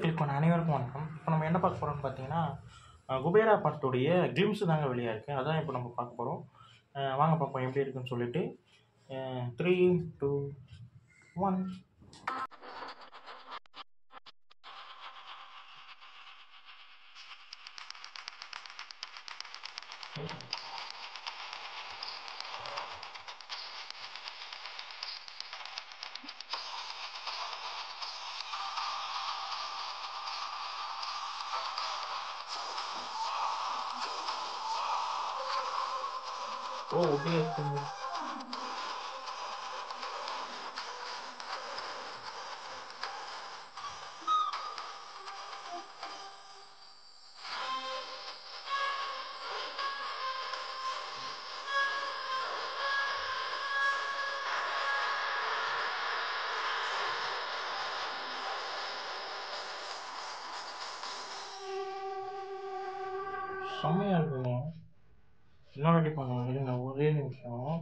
நேர்களுக்கு அனைவருக்கும் வணக்கம் இப்போ நம்ம என்ன பார்க்க போகிறோம்னு பார்த்தீங்கன்னா அஹ், குபேரா படத்துடைய கிளிம்ஸ் தாங்க வெளியாக இருக்குது அதான் இப்போ நம்ம பார்க்க போகிறோம் வாங்க பார்ப்போம் எப்படி இருக்குன்னு சொல்லிட்டு த்ரீ டூ ஒன் ஓ அப்படியே இருக்குங்க செம்மையாக இருக்குங்க என்ன ரெடி பண்ணுவோம் இருங்க ஒரே நிமிஷம்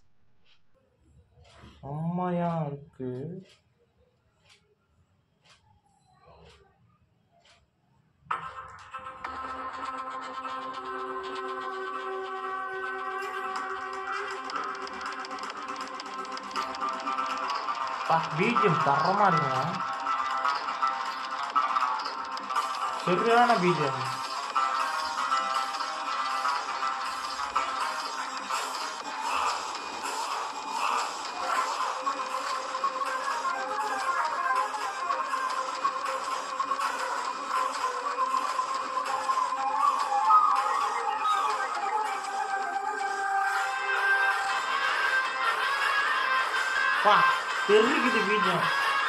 செம்மையா இருக்கு பீஜியம் தரமா இருக்குங்க சரியான பீஜியம் பா தெரிக்குது பீஜம்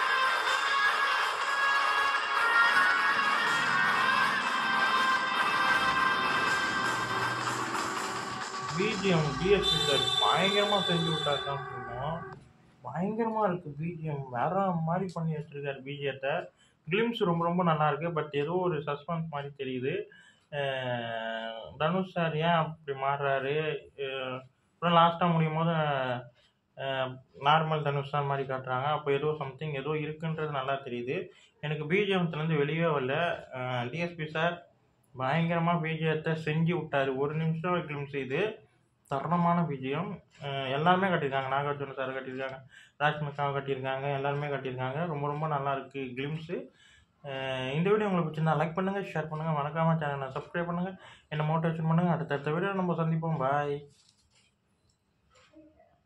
பிஜிஎம் டிஎஸ்பி சார் பயங்கரமாக செஞ்சு விட்டாரு தான் சொல்லணும் பயங்கரமாக இருக்குது பிஜிஎம் வேற மாதிரி பண்ணி வச்சிருக்காரு பிஜிஎத்தை கிளிம்ஸ் ரொம்ப ரொம்ப நல்லா இருக்கு பட் ஏதோ ஒரு சஸ்பென்ஸ் மாதிரி தெரியுது அஹ் தனுஷ் சார் ஏன் அப்படி மாறுறாரு அஹ் அப்புறம் லாஸ்ட்டாக முடியும் போது நார்மல் தனுஷ் தான் மாதிரி காட்டுறாங்க அப்போ ஏதோ சம்திங் ஏதோ இருக்குன்றது நல்லா தெரியுது எனக்கு பிஜிஎம்லேருந்து வெளியே வரல டிஎஸ்பி சார் பயங்கரமாக பிஜிஎத்தை செஞ்சு விட்டாரு ஒரு நிமிஷம் கிளிம்ஸ் இது தருணமான பிஜிஎம் எல்லாருமே கட்டியிருக்காங்க நாகார்ஜுன சார் கட்டியிருக்காங்க ராஜ்மிகாவை கட்டியிருக்காங்க எல்லாருமே கட்டியிருக்காங்க ரொம்ப ரொம்ப நல்லா இருக்கு கிளிம்ஸு இந்த வீடியோ உங்களுக்கு பிடிச்சிருந்தா லைக் பண்ணுங்கள் ஷேர் பண்ணுங்கள் மறக்காம சேனலை சப்ஸ்கிரைப் பண்ணுங்கள் என்ன மோட்டிவேஷன் பண்ணுங்கள் அடுத்தடுத்த வீடியோ நம்ம சந்திப்போம் பாய்